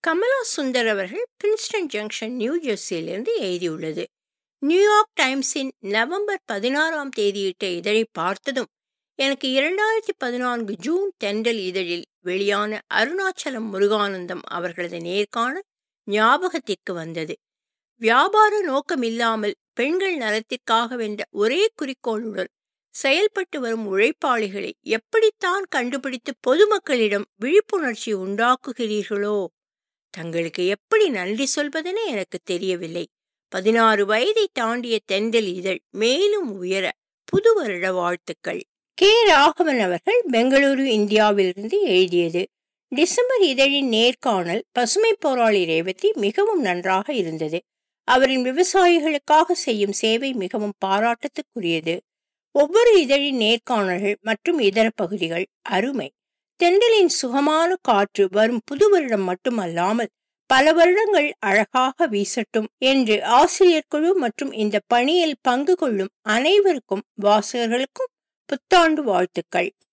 கமலா சுந்தர் அவர்கள் Princeton junction new ஜெர்சியிலிருந்து எழுதியுள்ளது New York டைம்ஸின் November பதினாறாம் தேதியிட்ட இதழை பார்த்ததும் எனக்கு இரண்டாயிரத்தி பதினான்கு ஜூன் தென்றல் இதழில் வெளியான அருணாச்சலம் முருகானந்தம் அவர்களது நேர்காணல் ஞாபகத்திற்கு வந்தது வியாபார நோக்கமில்லாமல் பெண்கள் நலத்திற்காக வென்ற ஒரே குறிக்கோளுடன் செயல்பட்டு வரும் உழைப்பாளிகளை எப்படித்தான் கண்டுபிடித்து பொதுமக்களிடம் விழிப்புணர்ச்சி உண்டாக்குகிறீர்களோ தங்களுக்கு எப்படி நன்றி சொல்வதென எனக்கு தெரியவில்லை பதினாறு வயதை தாண்டிய தென்றல் இதழ் மேலும் உயர புது வருட வாழ்த்துக்கள் கே ராகவன் அவர்கள் பெங்களூரு இந்தியாவிலிருந்து எழுதியது டிசம்பர் இதழின் நேர்காணல் பசுமை போராளி ரேவதி மிகவும் நன்றாக இருந்தது அவரின் விவசாயிகளுக்காக செய்யும் சேவை மிகவும் பாராட்டத்துக்குரியது ஒவ்வொரு இதழின் நேர்காணல்கள் மற்றும் இதர பகுதிகள் அருமை தென்றலின் சுகமான காற்று வரும் புது வருடம் மட்டுமல்லாமல் பல வருடங்கள் அழகாக வீசட்டும் என்று ஆசிரியர் குழு மற்றும் இந்த பணியில் பங்கு கொள்ளும் அனைவருக்கும் வாசகர்களுக்கும் புத்தாண்டு வாழ்த்துக்கள்